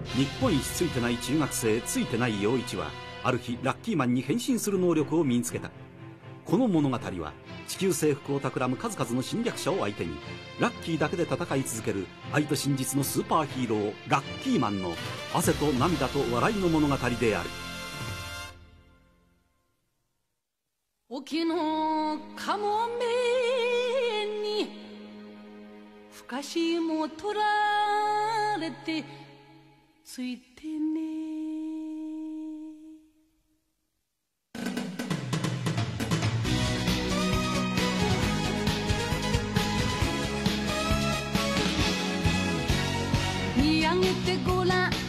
日本一ついてない中学生ついてない陽一はある日ラッキーマンに変身する能力を身につけたこの物語は地球征服を企む数々の侵略者を相手にラッキーだけで戦い続ける愛と真実のスーパーヒーローラッキーマンの汗と涙と笑いの物語である沖のかもめにふかしも取られてついてね見上げてごらん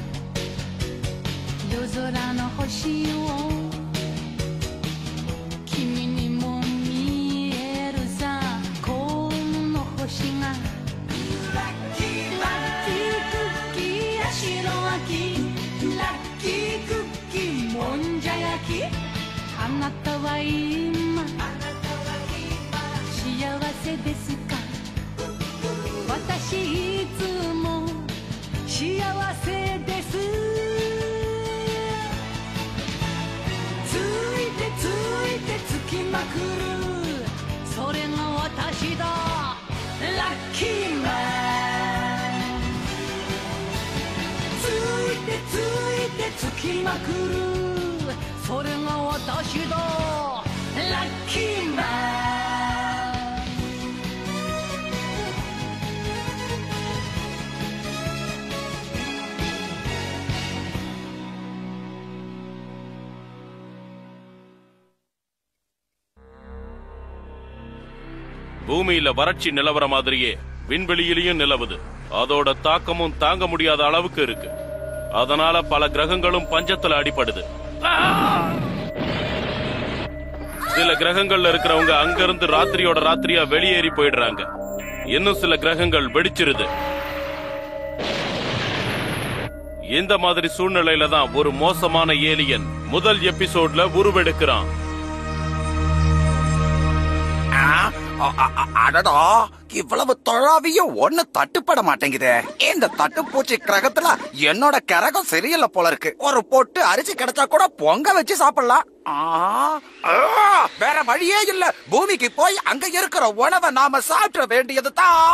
夜空の星を君にも見えるさこの星がラッキークッキーや白あきラッキークッキーもんじゃ焼きあなたは今幸せですか私いつも幸せですついてついてつきまくるそれが私だラッキーマンついてついてつきまくるそれが私だラッキーマン பூமியில வறட்சி நிலவர மாதிரியே விண்வெளியிலையும் நிலவுது அதோட தாக்கமும் தாங்க முடியாத அளவுக்கு இருக்கு அதனால பல கிரகங்களும் பஞ்சத்துல அடிபடுது சில கிரகங்கள்ல இருக்கிறவங்க அங்கிருந்து ராத்திரியோட ராத்திரியா வெளியேறி போயிடுறாங்க இன்னும் சில கிரகங்கள் வெடிச்சிருது இந்த மாதிரி சூழ்நிலையில தான் ஒரு மோசமான ஏலியன் முதல் எபிசோட்ல உருவெடுக்கிறான் ஆ, அ- அ- அ- அடடா இவ்வளவு தொழாவியும் ஒண்ணு தட்டுப்பட மாட்டேங்குதே இந்த தட்டுப்பூச்சி கிரகத்துல என்னோட கிரகம் சரியில்லை போல இருக்கு ஒரு பொட்டு அரிசி கிடைச்சா கூட பொங்க வச்சு சாப்பிடலாம் ஆ, ஆ, வேற வழியே இல்ல பூமிக்கு போய் அங்க இருக்கிற உணவை நாம சாப்பிட வேண்டியதுதான்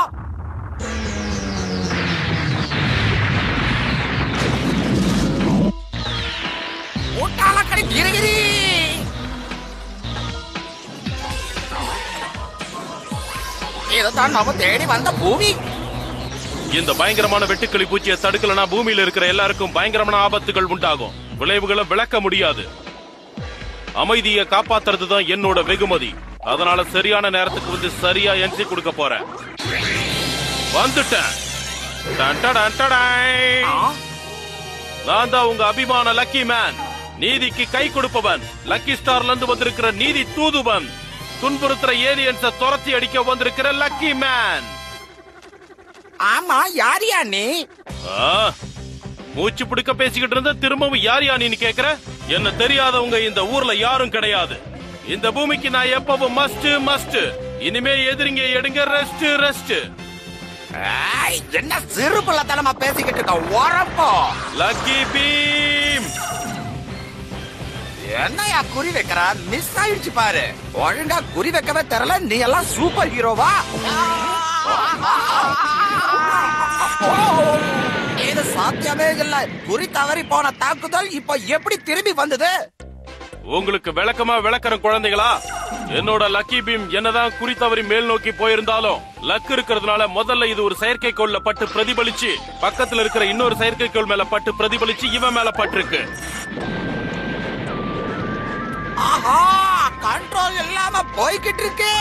முட்டாளக்கடி கிரிகிரி இதுதான் நம்ம தேடி வந்த பூமி இந்த பயங்கரமான வெட்டுக்கிளி பூச்சியை தடுக்கலனா பூமியில இருக்கிற எல்லாருக்கும் பயங்கரமான ஆபத்துகள் உண்டாகும் விளைவுகளை விளக்க முடியாது அமைதியை காப்பாத்துறது தான் என்னோட வெகுமதி அதனால சரியான நேரத்துக்கு வந்து சரியா என்ட்ரி கொடுக்க போறேன் வந்துட்டேன் டன் டடன் டடாய். நான் தான் உங்க அபிமான லக்கி மேன் நீதிக்கு கை கொடுப்பவன் லக்கி ஸ்டார்ல இருந்து வந்திருக்கிற நீதி தூதுவன் துன்புறுத்துற ஏலியன்ஸ துரத்தி அடிக்க வந்திருக்கிற லக்கி மேன் ஆமா யாரியா நீ ஆ, மூச்சு பிடிக்க பேசிக்கிட்டு இருந்த திரும்பவும் யார் யா நீன்னு கேக்குற என்ன தெரியாதவங்க இந்த ஊர்ல யாரும் கிடையாது இந்த பூமிக்கு நான் எப்பவும் மஸ்ட் மஸ்ட் இனிமே எதிரிங்க எடுங்க ரெஸ்ட் ரெஸ்ட் ஏய், என்ன சிறு பிள்ளைத்தனமா பேசிக்கிட்டு இருக்க உரப்போ லக்கி பீம் என்னையா குறி வைக்கிற மிஸ் ஆயிடுச்சு பாரு ஒழுங்கா குறி வைக்கவே தெரியல நீ எல்லாம் சூப்பர் ஹீரோவா இது சாத்தியமே இல்ல குறி தவறி போன தாக்குதல் இப்ப எப்படி திரும்பி வந்தது உங்களுக்கு விளக்கமா விளக்குற குழந்தைகளா என்னோட லக்கி பீம் என்னதான் குறி தவறி மேல் நோக்கி போயிருந்தாலும் லக் இருக்கிறதுனால முதல்ல இது ஒரு செயற்கைக்கோள்ல பட்டு பிரதிபலிச்சு பக்கத்துல இருக்கிற இன்னொரு செயற்கைக்கோள் மேல பட்டு பிரதிபலிச்சு இவன் மேல பட்டிருக்கு ஆஹா கண்ட்ரோல் இல்லாம போய்கிட்டு இருக்கே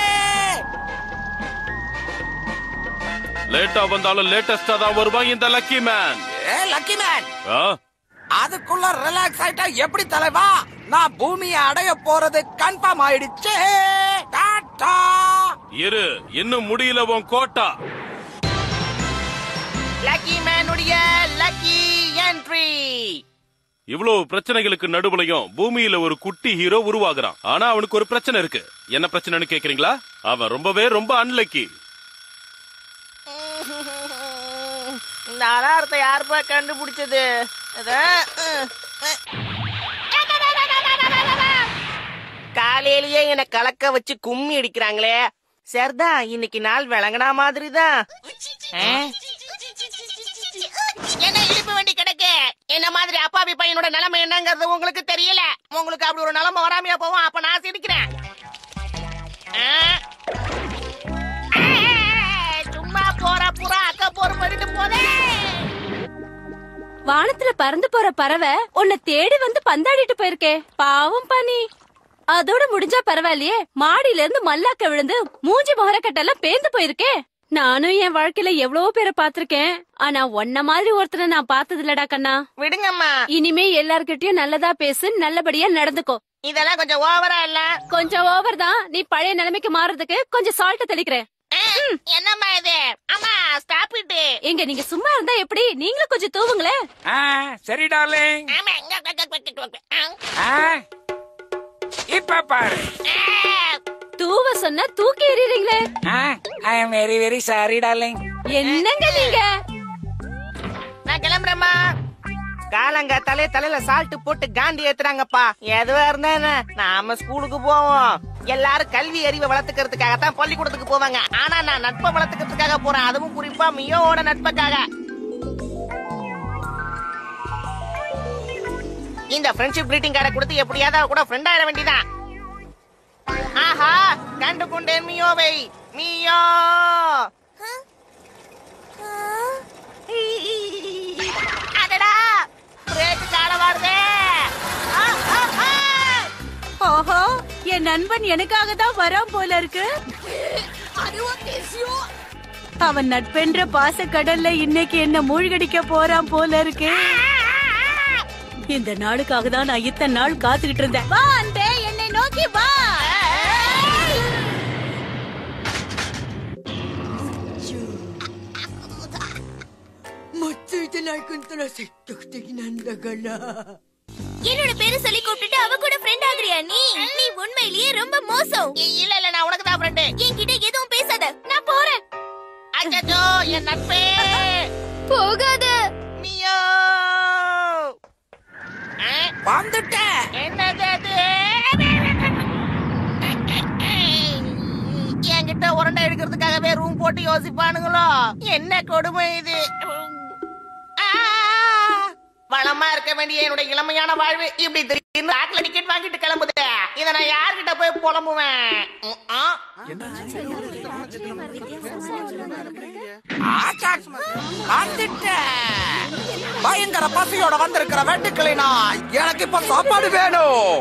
லேட்டா வந்தாலும் லேட்டஸ்டா தான் வருவான் இந்த லக்கி மேன் ஏ லக்கி மேன் ஆ? அதுக்குள்ள ரிலாக்ஸ் ஆயிட்டா எப்படி தலைவா நான் பூமியை அடைய போறது கன்ஃபார்ம் ஆயிடுச்சு டாடா இரு இன்னும் முடியல உன் கோட்டா லக்கி மேனுடைய லக்கி என்ட்ரி இவ்வளவு பிரச்சனைகளுக்கு நடுவுலயும் பூமியில ஒரு குட்டி ஹீரோ உருவாகுறான் ஆனா அவனுக்கு ஒரு பிரச்சனை இருக்கு என்ன பிரச்சனைன்னு கேக்குறீங்களா அவன் ரொம்பவே ரொம்ப அன்லக்கி இந்த அலாரத்தை யாருப்பா கண்டுபிடிச்சது அதான், அஹ், அஹ். காலையிலேயே என்னை கலக்க வச்சு கும்மி அடிக்கிறாங்களே சரிதான் இன்னைக்கு நாள் விளங்கினா மாதிரி தான் என்ன இழுப்பு வண்டி கிடக்கு என்ன மாதிரி அப்பாவி பையனோட நிலைமை என்னங்கிறது உங்களுக்கு தெரியல உங்களுக்கு அப்படி ஒரு நிலைமை வராமையா போவோம் அப்ப நான் சிரிக்கிறேன் ஆ? ஆ, சும்மா போற புறா அக்கா போற பண்ணிட்டு போதே வானத்துல பறந்து போற பறவை உன்னை தேடி வந்து பந்தாடிட்டு போயிருக்கே பாவம் பனி அதோட முடிஞ்சா பரவாயில்லையே மாடியில இருந்து மல்லாக்க விழுந்து மூஞ்சி முகரக்கட்டெல்லாம் பேந்து போயிருக்கே நானும் என் வாழ்க்கையில எவ்வளவோ பேரை பாத்திருக்கேன் ஆனா உன்ன மாதிரி ஒருத்தரை நான் பார்த்தது இல்லடா கண்ணா விடுங்கம்மா இனிமே எல்லார்கிட்டயும் நல்லதா பேசு நல்லபடியா நடந்துக்கோ இதெல்லாம் கொஞ்சம் ஓவரா இல்ல கொஞ்சம் ஓவர் தான் நீ பழைய நிலைமைக்கு மாறுறதுக்கு கொஞ்சம் சால்ட் தெளிக்கிறேன் ஆ, என்னம்மா இது அம்மா ஸ்டாப் இட் எங்க நீங்க சும்மா இருந்தா எப்படி நீங்களும் கொஞ்சம் தூவுங்களேன் ஆ சரி டார்லிங் ஆமா இங்க, இங்க, இங்க, இங்க, இங்க, இங்க. ஆ இப்ப பாரு ஆ, தூவ சொன்னா தூக்கி எறிறீங்களே ஆ I am very very sorry darling என்னங்க நீங்க நான் கிளம்புறேம்மா காலங்காத்தாலே தலையில சால்ட் போட்டு காண்டி ஏத்துறாங்கப்பா எதுவா இருந்தா என்ன நாம ஸ்கூலுக்கு போவோம் எல்லாரும் கல்வி அறிவை வளர்த்துக்கிறதுக்காக தான் பள்ளிக்கூடத்துக்கு போவாங்க ஆனா நான் நட்பை வளர்த்துக்கிறதுக்காக போறேன் அதுவும் குறிப்பா மியோவோட நட்புக்காக இந்த ஃப்ரெண்ட்ஷிப் greeting கார்டை கொடுத்து எப்படியாவது அவ கூட ஃப்ரெண்ட் ஆயிட வேண்டியதான் ஆஹா கண்டு கொண்டேன் மியோவை மியோ அடடா பிரேக் கால வருதே ஆ, ஆ, ஆ. ஓஹோ என் நண்பன் எனக்காக தான் வரான் போல இருக்கு அவன் நட்பென்ற பாச கடல்ல இன்னைக்கு என்ன மூழ்கடிக்க போறான் போல இருக்கு இந்த நாளுக்காக தான் நான் இத்தனை நாள் காத்துக்கிட்டு இருந்தேன் வா அன்பே என்னை நோக்கி வா என்னோட பேரு சொல்லி கூப்பிட்டுட்டு அவ கூட ஃப்ரெண்ட் ஆகுறியா நீ நீ உண்மையிலேயே ரொம்ப மோசம் இல்ல இல்ல நான் உனக்கு தான் ஃப்ரெண்டு என்கிட்ட எதுவும் பேசாத நான் போறேன் அச்சோ என் நட்பே போகாத மியோ ஆ, வந்துட்டேன் என்னது அது என்கிட்ட உரண்டை எடுக்கிறதுக்காகவே ரூம் போட்டு யோசிப்பானுங்களோ என்ன கொடுமை இது ஆ! வளமா இருக்க வேண்டிய என்னோட இளமையான வாழ்வு இப்படி திடீர்னு ஆட்ல டிக்கெட் வாங்கிட்டு கிளம்புது இத நான் யார்கிட்ட போய் புலம்புவேன் ம், ஆ? ஆச்சா, வந்துட்டேன். பயங்கர பசியோட வந்திருக்கிற வெட்டுக்கிளினா எனக்கு இப்ப சாப்பாடு வேணும்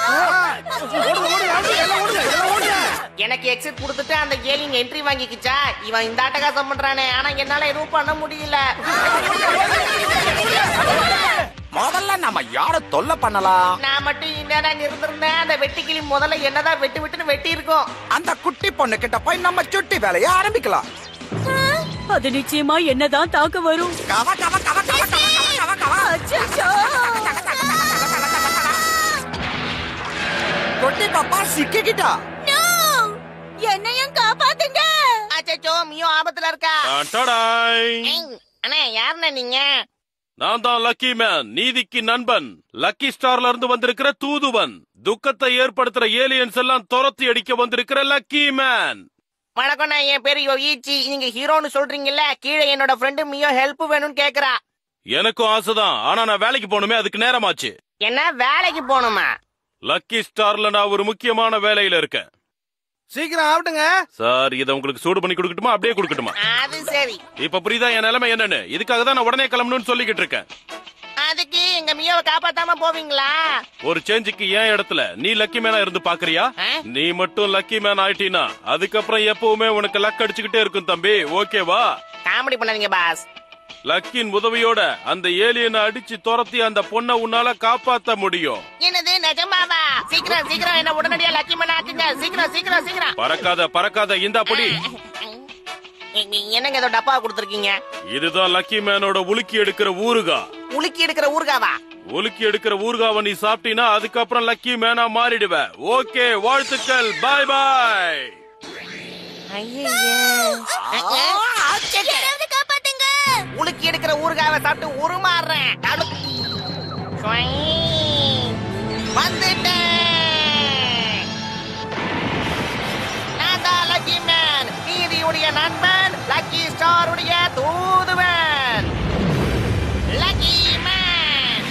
எனக்கு எக்ஸிட் கொடுத்துட்டு அந்த ஏலிங் என்ட்ரி வாங்கிக்கிச்சா இவன் இந்த அட்டகாசம் பண்றானே ஆனா என்னால எதுவும் பண்ண முடியல முதல்ல நம்ம யார தொல்லை பண்ணலாம் நான் மட்டும் இந்நேரம் அங்க இருந்திருந்தேன் அந்த வெட்டுக்கிளி முதல்ல என்னதான் வெட்டு வெட்டுன்னு வெட்டி இருக்கும் அந்த குட்டி பொண்ணு கிட்ட போய் நம்ம சுட்டி வேலையை ஆரம்பிக்கலாம் அது நிச்சயமா என்னதான் தாக்க வரும் கவ கவ கவ கவ கவ கவ கவ கவ குட்டி பாப்பா சிக்கிக்கிட்டா என்னையும் காப்பாத்துங்க அச்சோ மியோ ஆபத்துல இருக்கா டான் டடாய். ஏய், அண்ணா யாருண்ணா நீங்க நான் தான் லக்கி மேன் நீதிக்கு நண்பன் லக்கி ஸ்டார்ல இருந்து வந்திருக்கிற தூதுவன் துக்கத்தை ஏற்படுத்துற ஏலியன்ஸ் எல்லாம் துரத்தி அடிக்க வந்திருக்கிற லக்கி மேன் வணக்கம்ண்ணா என் பேரு யோயிச்சி நீங்க ஹீரோன்னு சொல்றீங்கல்ல கீழே என்னோட ஃப்ரெண்டு மியோ ஹெல்ப் வேணும்னு கேக்குறா எனக்கும் ஆசைதான் ஆனா நான் வேலைக்கு போகணுமே அதுக்கு நேரமாச்சு என்ன வேலைக்கு போகணுமா லக்கி ஸ்டார்ல நான் ஒரு முக்கியமான வேலையில இருக்கேன் சீக்கிரம் ஆகட்டுங்க சார் இதை உங்களுக்கு சூடு பண்ணி கொடுக்கட்டுமா அப்படியே கொடுக்கட்டுமா அது சரி இப்ப புரியுதா என் நிலைமை என்னன்னு இதுக்காக தான் நான் உடனே கிளம்பணும்னு சொல்லிக்கிட்டு இருக்கேன் அதுக்கு எங்க மியோவை காப்பாத்தாம போவீங்களா ஒரு சேஞ்சுக்கு ஏன் இடத்துல நீ லக்கி மேனா இருந்து பாக்குறியா ஆ? நீ மட்டும் லக்கி மேன் ஆயிட்டீனா அதுக்கப்புறம் எப்பவுமே உனக்கு லக் அடிச்சுக்கிட்டே இருக்கும் தம்பி ஓகேவா காமெடி பண்ணாதீங்க பாஸ் லக்கின் உதவியோட அந்த ஏலியனை அடிச்சு துரத்தி அந்த பொண்ணை உன்னால காப்பாத்த முடியும் என்னது நிஜமாவா சீக்கிரம் சீக்கிரம் என்ன உடனடியா லக்கி மண்ண ஆக்குங்க சீக்கிரம் சீக்கிரம் சீக்கிரம் பறக்காத பறக்காத இந்த பொடி என்னங்க ஏதோ டப்பா கொடுத்துருக்கீங்க இதுதான் லக்கி மேனோட உலுக்கி எடுக்கிற ஊருகா உலுக்கி எடுக்கிற ஊர்காவா உலுக்கி எடுக்கிற ஊர்காவை நீ சாப்பிட்டீனா அதுக்கப்புறம் லக்கி மேனா மாறிடுவ ஓகே வாழ்த்துக்கள் பாய் பாய் யாராவது காப்பாத்துங்க உலுக்கி எடுக்கிற ஊறுகாவை சாப்பிட்டு உருமாறுறேன் அடு- ஸ்வை. வந்துட்டேன் நான் தான் லக்கி மேன் நீதியுடைய நண்பன் லக்கி ஸ்டாருடைய தூதுவன் லக்கி மேன்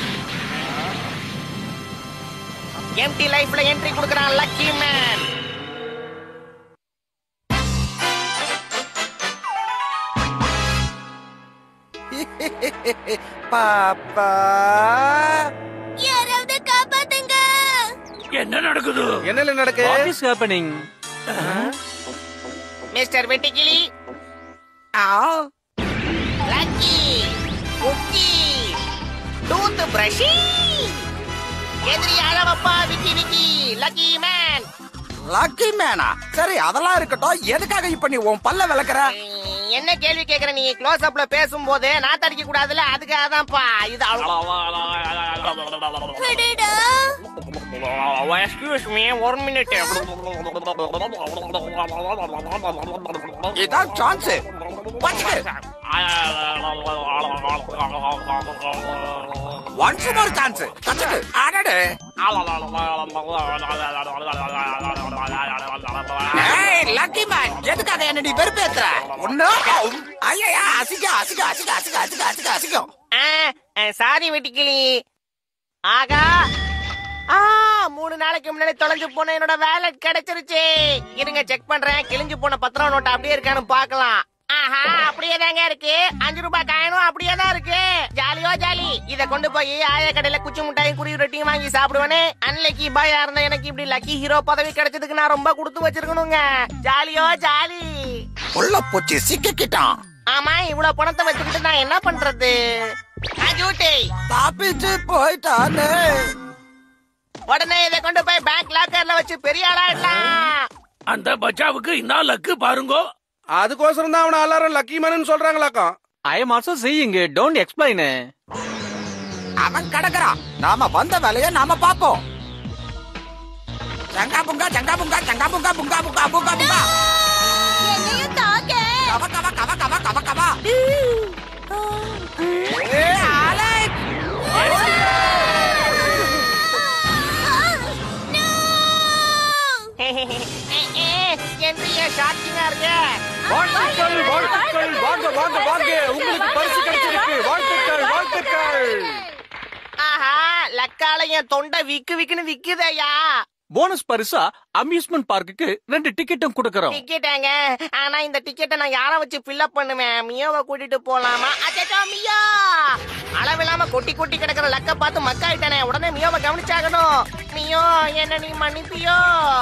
எம்டி லைஃப்ல என்ட்ரி கொடுக்கறான் லக்கி மேன் பாப்பா யாராவது காப்பாத்துங்க என்ன நடக்குது என்னல நடக்கு வாட் இஸ் ஹேப்பனிங் மிஸ்டர் வெட்டிக்கிளி ஆ லக்கி குக்கி டூத் பிரஷி எதிரி அளவப்பா விக்கி விக்கி லக்கி மேன் லக்கி மேனா சரி அதெல்லாம் இருக்கட்டும் எதுக்காக இப்ப நீ உன் பல்ல விளக்குற என்ன கேள்வி கேக்குற நீ க்ளோஸ் அப்ல பேசும்போது நான் தடிக்க கூடாதுல அதுக்காக தான்ப்பா இது அடடா எக்ஸ்கியூஸ் மீ ஒரு மினிட் இதான் சான்ஸ் ஒன்ஸ் மோர் சான்ஸ் கத்துக்கு அடடே ஏய் லக்கி மேன் எதுக்காக என்ன நீ வெறுப்பேத்துற ஒண்ணு ஐயா அசிங்க அசிங்க அசிங்க அசிங்க அசிங்க அசிங்க அசிங்கம் சாரி வெட்டிக்கிளி ஆகா ஆ மூணு நாளைக்கு முன்னாடி தொலைஞ்சு போன என்னோட வேலட் கிடைச்சிருச்சு இருங்க செக் பண்றேன் கிழிஞ்சு போன பத்திரம் நோட்டு அப்படியே இருக்கான்னு பார்க்கலாம் ஆஹா அப்படியே தாங்க இருக்கு அஞ்சு ரூபாய் காயனும் அப்படியே தான் இருக்கு ஜாலியோ ஜாலி இத கொண்டு போய் ஆய கடையில குச்சி முட்டாயும் குருவி ரொட்டியும் வாங்கி சாப்பிடுவேனே அன்லக்கி பாயா இருந்தா எனக்கு இப்படி லக்கி ஹீரோ பதவி கிடைச்சதுக்கு நான் ரொம்ப கொடுத்து வச்சிருக்கணுங்க ஜாலியோ ஜாலி உள்ள போச்சு சிக்கிக்கிட்டான் ஆமா இவ்வளவு பணத்தை வச்சுக்கிட்டு நான் என்ன பண்றது அஜூட்டே தப்பிச்சு போயிட்டானே உடனே இதை கொண்டு போய் பேங்க் லாக்கர்ல வச்சு பெரிய ஆளாடலாம் அந்த பச்சாவுக்கு என்ன லக்கு பாருங்கோ அதுக்கோசரம் தான் அவன எல்லாரும் லக்கி மேனு சொல்றாங்களாக்கம் I am also seeing don't explain அவன் கிடக்குறான் நாம வந்த வேலைய நாம பாப்போம் ஜங்கா புங்கா ஜங்கா புங்கா ஜங்கா புங்கா புங்கா புங்கா புங்கா புங்கா என்னையும் தாங்க கவ கவ கவ கவ கவ கவ ஏ அலெக்ஸ் என்ன ஷாக்கிங்கா இருக்கு வாழ்த்துக்கள் வாழ்த்துக்கள் வாங்க வாங்க வாங்க உங்களுக்கு பரிசு கிடைச்சிருக்கு வாழ்த்துக்கள் வாழ்த்துக்கள் ஆஹா லக்கால என் தொண்டை விக்கு விக்குன்னு விக்குதையா போனஸ் பரிசா அம்யூஸ்மெண்ட் பார்க்குக்கு ரெண்டு டிக்கெட்டும் கொடுக்கறோம் டிக்கெட்டாங்க ஆனா இந்த டிக்கெட்டை நான் யாரை வச்சு ஃபில்அப் பண்ணுவேன் மியோவை கூட்டிட்டு போலாமா அச்சோ மியோ அளவில்லாம கொட்டி கொட்டி கிடக்குற லக்க பார்த்து மக்காயிட்டானே உடனே மியோவை கவனிச்சாகணும் மியோ என்ன நீ மன்னிப்பியோ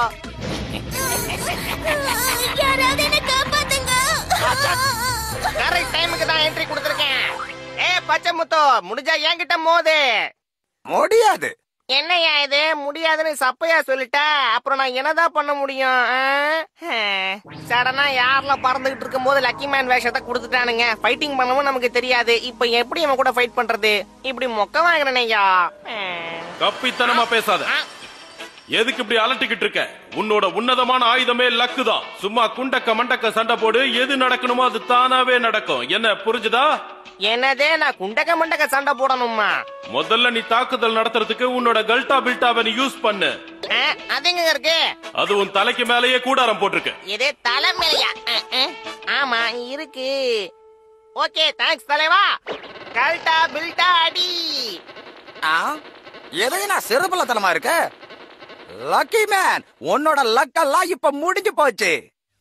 யாராவது என்ன காப்பாத்துங்க கரெக்ட் டைமுக்கு தான் என்ட்ரி கொடுத்துருக்கேன் ஏ பச்சை முத்தோ முடிஞ்சா என்கிட்ட மோது முடியாது என்னய்யா இது முடியாதுன்னு சப்பையா சொல்லிட்ட அப்புறம் நான் என்னதான் பண்ண முடியும் சடனா யார்ல பறந்துகிட்டு இருக்கும் போது லக்கி மேன் வேஷத்தை கொடுத்துட்டானுங்க ஃபைட்டிங் பண்ணவும் நமக்கு தெரியாது இப்ப எப்படி இவன் கூட ஃபைட் பண்றது இப்படி மொக்க வாங்குறேனையா கப்பித்தனமா பேசாத எதுக்கு இப்படி அலட்டிக்கிட்டு இருக்க உன்னோட உன்னதமான ஆயுதமே லக்கு தான் சும்மா குண்டக்க மண்டக்க சண்டை போடு எது நடக்கணுமோ அது தானாவே நடக்கும் என்ன புரிஞ்சுதா என்னதே நான் குண்டக்க மண்டக்க சண்டை போடணுமா முதல்ல நீ தாக்குதல் நடத்துறதுக்கு உன்னோட கல்டா பில்டாவை நீ யூஸ் பண்ணு ஆ, அது எங்க இருக்கு அது உன் தலைக்கு மேலேயே கூடாரம் போட்டிருக்கு இதே தலைமையா ஆமா இருக்கு ஓகே தேங்க்ஸ் தலைவா கல்டா பில்டா அடி ஆ எதையும் நான் சிறுபலத்தனமா இருக்க லக்கி மேன் உன்னோட லக்கெல்லாம் இப்ப முடிஞ்சு போச்சு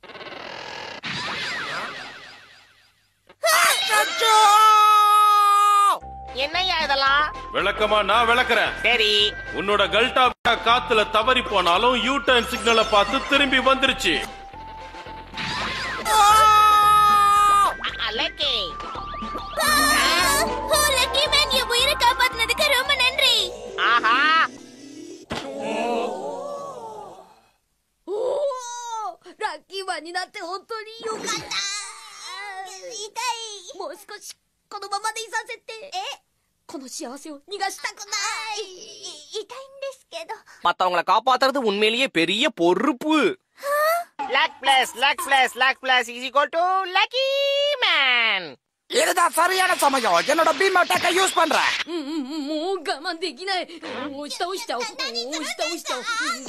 அச்சச்சோ! என்னய்யா இதெல்லாம் விளக்கமா நான் விளக்குறேன் சரி உன்னோட கல்டா பில்டா காத்துல தவறி போனாலும் யூ டர்ன் சிக்னலை பார்த்து திரும்பி வந்துருச்சு அலக்கே ஓ லக்கி மேன் என் உயிரை காப்பாத்தினதுக்கு ரொம்ப நன்றி ஆஹா おラッキーマンになって本当によかった痛いもう少しこのままでいさせてえこの幸せを逃がしたくない痛いんですけど மத்தவங்கள காப்பாத்துறது உண்மையிலேயே பெரிய பொறுப்பு luck plus luck plus luck plus is equal to lucky man இதுதான் சரியான சமயம் என்னோட பீம் அட்டாக்க யூஸ் பண்றேன் うんうんうんもう我慢できない押した押した押した押した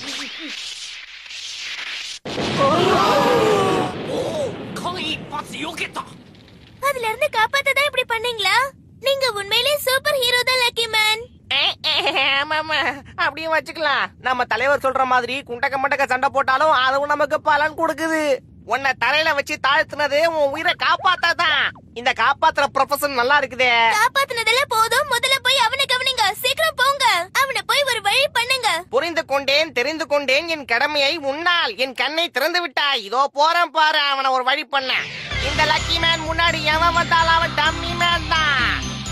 間一発避けた அதுல இருந்து காப்பாத்ததான் இப்படி பண்ணீங்களா நீங்க உண்மையிலேயே சூப்பர் ஹீரோ தான் லக்கி மேன் ஆமா ஆமா அப்படியே வச்சுக்கலாம் நம்ம தலைவர் சொல்ற மாதிரி குண்டக்க மண்டக்க சண்டை போட்டாலும் அதுவும் நமக்கு பலன் கொடுக்குது உன்னை தலையில வச்சு தாழ்த்துனது உன் உயிரை காப்பாத்தாதான் இந்த காப்பாத்துற ப்ரொஃபஷன் நல்லா இருக்குதே காப்பாத்துனதெல்லாம் போதும் முதல்ல போய் அவனை கவனிங்க சீக்கிரம் போங்க அவனை போய் ஒரு வழி பண்ணுங்க புரிந்து கொண்டேன் தெரிந்து கொண்டேன் என் கடமையை உன்னால் என் கண்ணை திறந்து விட்டாய் இதோ போறேன் பாரு அவனை ஒரு வழி பண்ண இந்த லக்கி மேன் முன்னாடி எவன் வந்தாலும் அவன் டம்மி மேன் தான்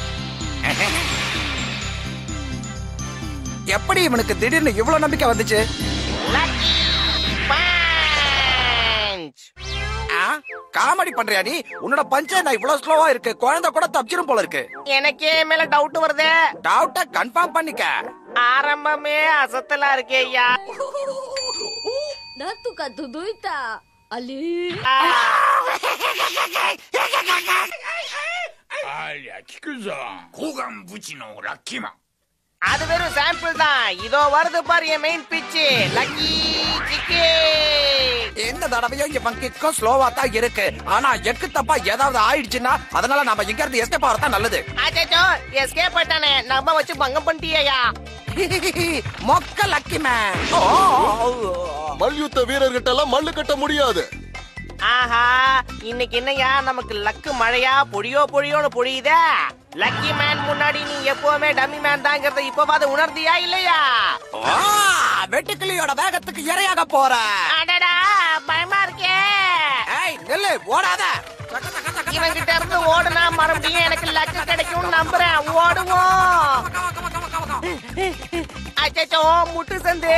எப்படி இவனுக்கு திடீர்னு இவ்வளவு நம்பிக்கை வந்துச்சு லக்கி பஞ்ச் ஆ? காமெடி பண்றியா நீ உன்னோட பஞ்சே நான் இவ்வளவு ஸ்லோவா இருக்கு குழந்தை கூட தப்பிச்சிரும் போல இருக்கு எனக்கே மேல டவுட் வருதே டவுட்ட கன்ஃபார்ம் பண்ணிக்க ஆரம்பமே அசத்தலா இருக்கே ஐயா なんとか届いたあれありゃ聞くぞ交換ブチのラッキーマン அது வெறும் சாம்பிள் தான் இதோ வருது பாரு என் மெயின் பிச்சு லக்கி சிக்கி எந்த தடவையும் இவன் கிக்கும் ஸ்லோவா தான் இருக்கு ஆனா எக்கு தப்பா ஏதாவது ஆயிடுச்சுன்னா அதனால நாம இங்க இருந்து எஸ்கேப் ஆகிறதா நல்லது அச்சோ எஸ்கேப் ஆயிட்டானே நம்ம வச்சு பங்கம் பண்ணிட்டியா மொக்க லக்கி மேன் மல்யுத்த வீரர்கிட்ட எல்லாம் மல்லு கட்ட முடியாது ஆஹா இன்னைக்கு என்னையா நமக்கு லக்கு மழையா பொழியோ பொழியோன்னு பொழியுதே லக்கி மேன் முன்னாடி நீ எப்பவுமே டம்மி மேன் தாங்கிறத இப்பவாது உணர்ந்தியா இல்லையா வெட்டுக்கிளியோட வேகத்துக்கு இரையாக போற அடடா பயமா இருக்கே ஏய் நில்லு ஓடாத இவன் கிட்ட இருந்து ஓடுனா மறுபடியும் எனக்கு லக்கு கிடைக்கும்னு நம்புறேன் ஓடுவோம் அச்சோ முட்டு சந்து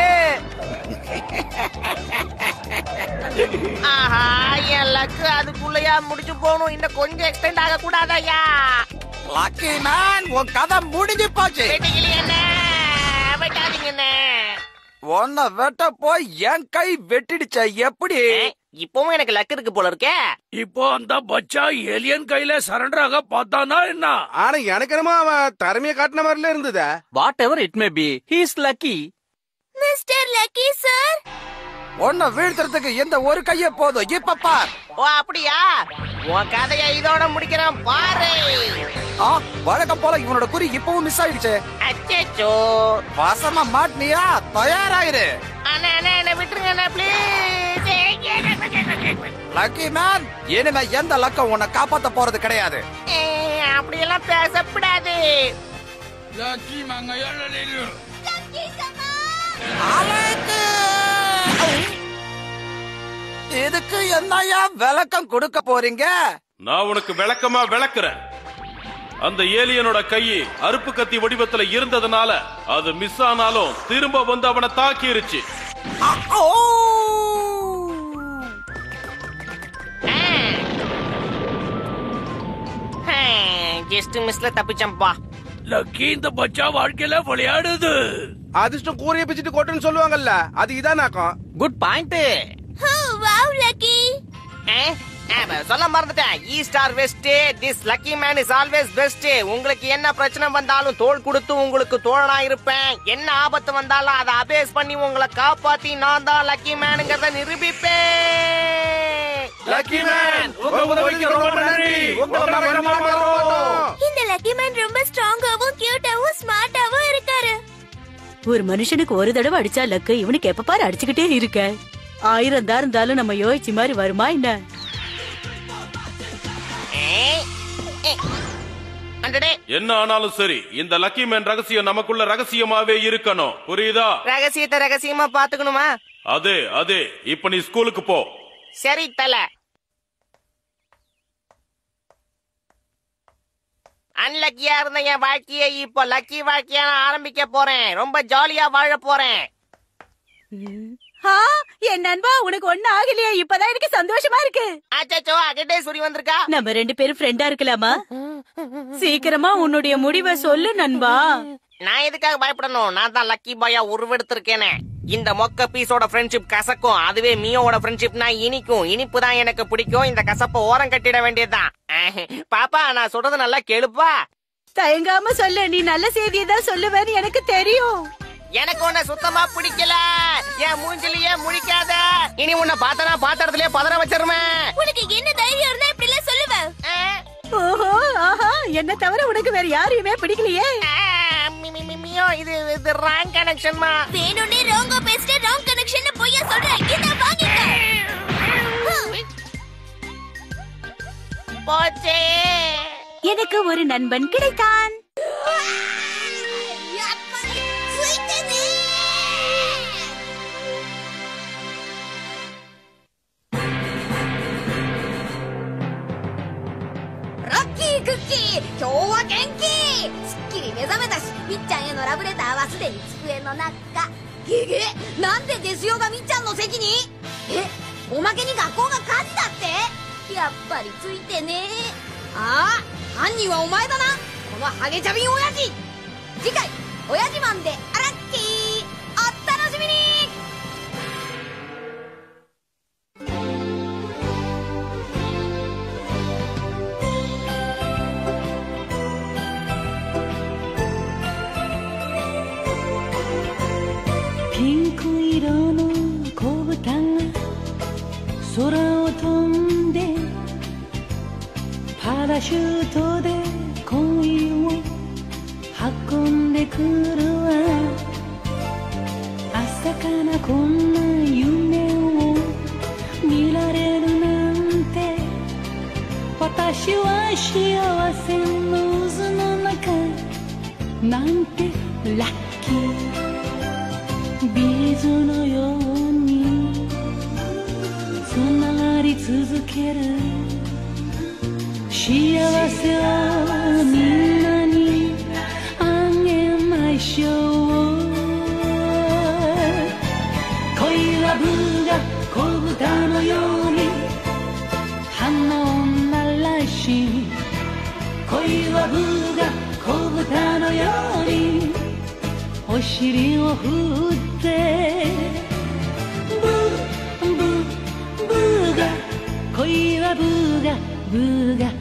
ஆஹா என் லக்கு அதுக்குள்ளயா முடிச்சு போகணும் இன்னும் கொஞ்சம் எக்ஸ்டெண்ட் ஆக கூடாதயா லக்கி மேன் உன் கதை முடிஞ்சு போச்சு வெட்டிக்கிளி என்ன வெட்டாதீங்கண்ணே உன்னை வெட்ட போய் என் கை வெட்டிடுச்ச எப்படி இப்பவும் எனக்கு லக்கு இருக்கு போல இருக்கே இப்போ அந்த பச்சா ஏலியன் கையில சரண்டர் ஆக பார்த்தானா என்ன ஆனா எனக்கு என்னமோ அவன் திறமைய காட்டின மாதிரில இருந்ததா whatever it may be he's lucky mister lucky sir உன்னை வீழ்த்துறதுக்கு இந்த ஒரு கையே போதும் இப்ப பார் ஓ அப்படியா உன் கதையை இதோட முடிக்கிறேன் பாரு ஆ, வழக்கம் போல இவனோட குறி இப்பவும் மிஸ் ஆயிடுச்சு அச்சோ வசமா மாட்டினியா தயாராயிரு அண்ணா அண்ணா என்ன விட்டுருங்க அண்ணா ப்ளீஸ் லக்கி மேன் இனிமே எந்த லக்கம் உன்னை காப்பாத்த போறது கிடையாது அப்படியெல்லாம் பேசக்கூடாது ラッキーマンがやられる அழகு! இதுக்கு என்னையா விளக்கம் கொடுக்க போறீங்க நான் உனக்கு விளக்கமா விளக்குறேன் அந்த ஏலியனோட கையை அருப்பு கத்தி வடிவத்துல இருந்ததுனால அது மிஸ் ஆனாலும் திரும்ப வந்து அவனை தாக்கிருச்சு ஓ! ஜஸ்ட் மிஸ்ல தப்பிச்சம்பா லக்கி இந்த பச்சா வாழ்க்கையில விளையாடுது அதிர்ஷ்டம் கூரைய பிச்சுட்டு கொட்டுன்னு சொல்லுவாங்கல்ல அது இதானாக்கம் குட் பாயிண்ட் வாவ் லக்கி சொல்ல மறந்துட்டேன் east or west this lucky man is always best உங்களுக்கு என்ன பிரச்சனை வந்தாலும் தோள் கொடுத்து உங்களுக்கு தோழனா இருப்பேன் என்ன ஆபத்து வந்தாலும் அதை அபேஸ் பண்ணி உங்களை காப்பாத்தி நான் தான் லக்கி மேனுங்கிறத நிரூபிப்பேன் லக்கி மேன் உங்க உதவிக்கு ரொம்ப நன்றி உங்களை நாங்க மறக்க மாட்டோம். இந்த லக்கி மேன் ரொம்ப ஸ்ட்ராங்காவும் கியூட்டாவும் ஸ்மார்ட்டாவும் இருக்காரு ஒரு மனுஷனுக்கு ஒரு தடவை அடிச்சா லக்கு இவனுக்கு எப்ப பாரு அடிச்சுக்கிட்டே இருக்க ஆயிரம் தான் இருந்தாலும் நம்ம யோசிச்சு மாதிரி வருமா என்ன ஏய், ஏய். அடடே என்ன ஆனாலும் சரி இந்த லக்கி மேன் ரகசியம் நமக்குள்ள ரகசியமாவே இருக்கணும் புரியுதா ரகசியத்தை ரகசியமா பாத்துக்கணுமா அதே அதே இப்ப நீ ஸ்கூலுக்கு போ சரி தல அன்லக்கியா இருந்த என் வாழ்க்கையை இப்போ லக்கி வாழ்க்கையா நான் ஆரம்பிக்க போறேன் ரொம்ப ஜாலியா வாழ போறேன் ஆ, என் நண்பா உனக்கு ஒண்ணு ஆகலையா இப்பதான் எனக்கு சந்தோஷமா இருக்கு அச்சோ அகட்டே சுரி வந்திருக்கா நம்ம ரெண்டு பேரும் ஃப்ரெண்டா இருக்கலாமா சீக்கிரமா உன்னுடைய முடிவை சொல்லு நண்பா நான் எதுக்காக பயப்படணும் நான் தான் லக்கி பாயா உருவெடுத்திருக்கேனே இந்த மொக்க பீஸோட ஃப்ரெண்ட்ஷிப் கசக்கும் அதுவே மியோவோட ஃப்ரெண்ட்ஷிப்னா இனிக்கும் இனிப்பு தான் எனக்கு பிடிக்கும் இந்த கசப்பை ஓரம் கட்டிட வேண்டியதுதான் அஹ், பாப்பா நான் சொல்றது நல்லா கேளுப்பா தயங்காம சொல்லு நீ நல்ல செய்தியை தான் சொல்லுவேன்னு எனக்கு தெரியும் எனக்கு உன்னை சுத்தமா பிடிக்கல என் மூஞ்சிலேயே முழிக்காத இனி உன்னை பார்த்தனா பார்த்த இடத்துலயே பதற வச்சிருவேன் உனக்கு என்ன தைரியம் இருந்தா இப்படி எல்லாம் சொல்லுவேன் ஓஹோ ஆஹா என்ன தவிர உனக்கு வேற யாரையுமே பிடிக்கலையே மியோ இது இது ராங் கனெக்ஷன்மா வேணும்னே ராங்கா பேசிட்டு ராங் கனெக்ஷன் பொய்யா சொல்றேன் இத வாங்கிக்க போச்சே எனக்கு ஒரு நண்பன் கிடைத்தான் ラッキークッキー今日は元気すっきり目覚めたしみっちゃんへのラブレターはすでに机の中ゲゲなんでデスヨがみっちゃんの席にえおまけに学校が火事だってやっぱりついてねああ犯人はお前だなこのハゲチャビン親父次回親父マンであラッキーお楽しみにピンク色の子豚が空を飛んでパラシュートで恋を運んでくるわ朝からこんな夢を見られるなんて私は幸せの渦の中なんてラッキービーズのようにつながり続ける幸せをみんなにあげましょう恋はブが小豚のように花を鳴らし恋はブが小豚のようにお尻を振ってブーブーブーが恋はブーがブーが